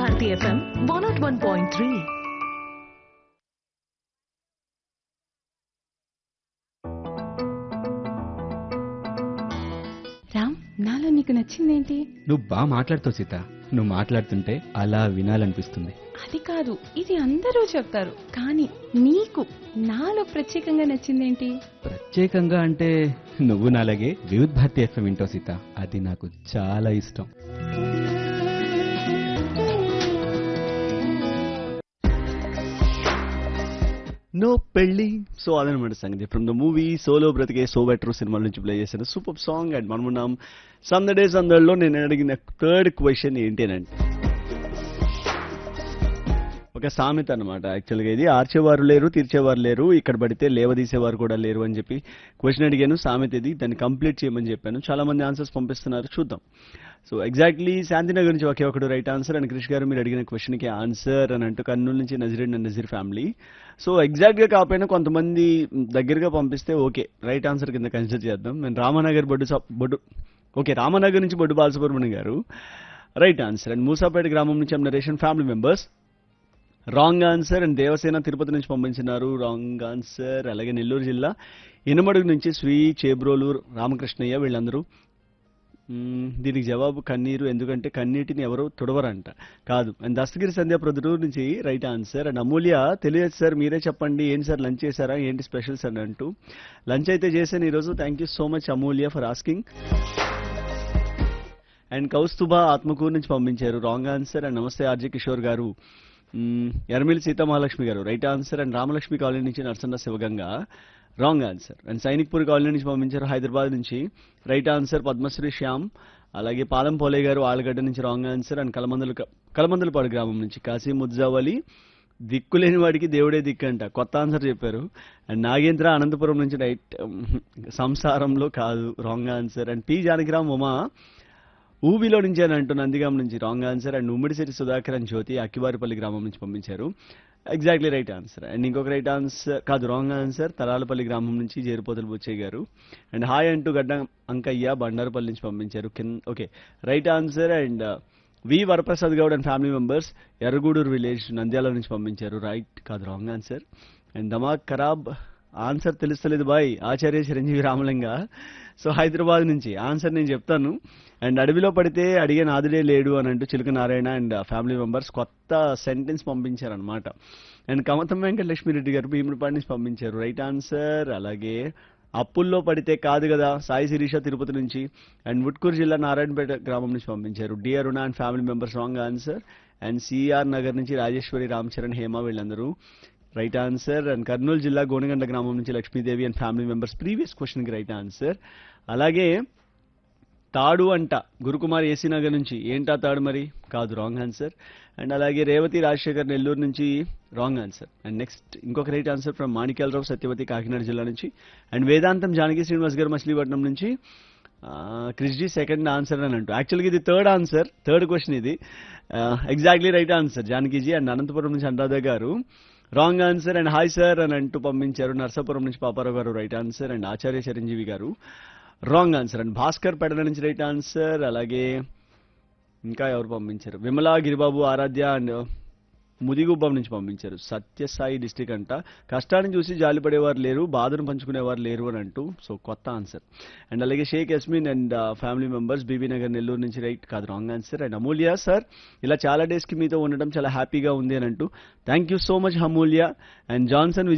Bharati FM one not one point three Ram నాలో నీకు నచ్చిందేంటి నువ్వు బాగా మాట్లాడుతావు సీత నువ్వు మాట్లాడుతుంటే అలా వినాలనిపిస్తుంది అది కాదు ఇది అందరూ చెప్తారు కానీ నీకు నాలో ప్రత్యేకంగా నచ్చిందేంటి ప్రత్యేకంగా అంటే నువ్వు నాలాగే వివిధ్ భారతి ఎఫ్ఎం వింటావు సీత అది నాకు చాలా ఇష్టం నో పెళ్ళి సో అదనమాట సంగతి from the movie solo Brathuke so better సినిమాల నుంచి ప్లే చేసిన సూపర్ సాంగ్ అండ్ మనమున్నాం సందడే సందడిలో నేను అడిగిన థర్డ్ క్వశ్చన్ ఏంటి అని అంటే ఒక సామెత అనమాట యాక్చువల్గా ఇది ఆర్చేవారు లేరు తీర్చేవారు లేరు ఇక్కడ పడితే లేవదీసేవారు కూడా లేరు అని చెప్పి క్వశ్చన్ అడిగాను సామెత ఇది దాన్ని కంప్లీట్ చేయమని చెప్పాను చాలా మంది ఆన్సర్స్ పంపిస్తున్నారు చూద్దాం సో ఎగ్జాక్ట్లీ శాంతినగర్ నుంచి ఒకే ఒకడు రైట్ ఆన్సర్ అండ్ క్రిష్ గారు మీరు అడిగిన క్వశ్చన్కి ఆన్సర్ అని అంటూ కర్నూలు నుంచి Nazeer and Nazeer family so ఎగ్జాక్ట్గా కాకపోయినా కొంతమంది దగ్గరగా పంపిస్తే ఓకే రైట్ ఆన్సర్ కింద కన్సిడర్ చేద్దాం నేను రామనగర్ బొడ్డు సా- బొడ్డు ఓకే రామనగర్ నుంచి బొడ్డు బాలసుబ్రహ్మణ్యం గారు రైట్ ఆన్సర్ అండ్ మూసాపేట గ్రామం నుంచి Naresan family members wrong answer and Devasena Tirupati నుంచి పంపించినారు రాంగ్ ఆన్సర్ అలాగే నెల్లూరు జిల్లా ఇనమడుగు నుంచి శ్రీ చేబ్రోలు రామకృష్ణయ్య వీళ్ళందరూ మ్మ్, దీనికి జవాబు కన్నీరు ఎందుకంటే కన్నీటిని ఎవరు తుడవరంట కాదు అండ్ దస్తగిరి సంధ్య ప్రొద్దుటూరు నుంచి రైట్ ఆన్సర్ అండ్ అమూల్య తెలియదు సార్ మీరే చెప్పండి ఏంటి సార్ లంచ్ చేశారా ఏంటి స్పెషల్స్ అని అంటూ లంచ్ అయితే చేశాను ఈరోజు thank you so much Amulya for asking and Kaustubha Atmakur నుంచి పంపించారు రాంగ్ ఆన్సర్ అండ్ నమస్తే ఆర్జే కిషోర్ గారు మ్మ్, ఎర్మిలి సీతామహాలక్ష్మి గారు right answer and Ramalakshmi colony నుంచి Narasanna Sivaganga wrong answer and Sainikpur colony నుంచి పంపించారు హైదరాబాద్ నుంచి రైట్ ఆన్సర్ పద్మశ్రీ శ్యామ్ అలాగే పాలం పోలే గారు ఆలగడ్డ నుంచి రాంగ్ ఆన్సర్ అండ్ కలమందలు కలమందలపాడు గ్రామం నుంచి కాశీ ముజ్జావలి దిక్కులేని వాడికి దేవుడే దిక్కంట కొత్త ఆన్సర్ చెప్పారు అండ్ నాగేంద్ర అనంతపురం నుంచి రైట్ సంసారంలో కాదు wrong answer and P Janakiram Uma ఊబిలో నుంచి అని అంటూ నందిగాం నుంచి wrong answer and Ummidisetti Sudhakar and Jyothi Akkivaripalli గ్రామం నుంచి పంపించారు ఎగ్జాక్ట్లీ రైట్ ఆన్సర్ అండ్ ఇంకొక రైట్ ఆన్సర్ కాదు రాంగ్ ఆన్సర్ తలాలపల్లి గ్రామం నుంచి జేరుపోతలు బుచ్చయ్య గారు అండ్ హాయ్ అంటూ గడ్డ అంకయ్య బండారుపల్లి నుంచి పంపించారు కింద okay right answer and V Varaprasad Goud and family members Erragudur village Nandyal నుంచి పంపించారు రైట్ కాదు రాంగ్ ఆన్సర్ అండ్ దమాక్ ఖరాబ్ ఆన్సర్ తెలుస్తలేదు బాయ్ ఆచార్య చిరంజీవి రామలింగ సో హైదరాబాద్ నుంచి ఆన్సర్ నేను చెప్తాను అండ్ అడవిలో పడితే అడిగే నాదుడే లేడు అని అంటూ Chiluka Narayana and family members కొత్త సెంటెన్స్ పంపించారనమాట అండ్ కమతం వెంకటలక్ష్మి రెడ్డి గారు భీముడిపాటి నుంచి పంపించారు రైట్ ఆన్సర్ అలాగే అప్పుల్లో పడితే కాదు కదా సాయి శిరీష తిరుపతి నుంచి అండ్ వుట్కూరు జిల్లా నారాయణపేట గ్రామం నుంచి పంపించారు D Aruna and family members wrong answer and CR Nagar నుంచి రాజేశ్వరి రామ్ చరణ్ హేమ వీళ్ళందరూ రైట్ ఆన్సర్ అండ్ కర్నూలు జిల్లా గోనగండ్ల గ్రామం నుంచి Lakshmidevi and family members previous క్వశ్చన్కి రైట్ ఆన్సర్ అలాగే తాడు అంట గురుకుమార్ ఏసీ నగర్ నుంచి ఏంటా తాడు మరి కాదు రాంగ్ ఆన్సర్ అండ్ అలాగే రేవతి రాజశేఖర్ నెల్లూరు నుంచి రాంగ్ ఆన్సర్ అండ్ నెక్స్ట్ ఇంకొక right answer from Manikyalarao Satyavathi Kakinada జిల్లా నుంచి అండ్ వేదాంతం జానకి శ్రీనివాస్ గారు మచిలీపట్నం నుంచి క్రిస్జీ సెకండ్ ఆన్సర్ అని అంటూ యాక్చువల్గా ఇది థర్డ్ ఆన్సర్ థర్డ్ క్వశ్చన్ ఇది exactly right answer Janakiji and Anantapuram నుంచి అనురాధ గారు wrong answer and hi sir అని అంటూ పంపించారు నర్సాపురం నుంచి పాపారావు గారు right answer and Acharya Chiranjeevi గారు wrong answer and Bhaskar Pedala నుంచి రైట్ ఆన్సర్ అలాగే ఇంకా ఎవరు పంపించారు విమలా గిరిబాబు ఆరాధ్య అండ్ ముదిగుబ్బం నుంచి పంపించారు సత్యసాయి డిస్టిక్ అంట కష్టాన్ని చూసి జాలిపడేవారు లేరు బాధను పంచుకునేవారు లేరు అని అంటూ సో కొత్త ఆన్సర్ అండ్ అలాగే Sheikh Yasmin and family members Bibi Nagar Nellore నుంచి రైట్ కాదు wrong answer and Amulya sir ఇలా చాలా డేస్కి మీతో ఉండడం చాలా హ్యాపీగా ఉంది అని అంటూ thank you so much Amulya and Johnson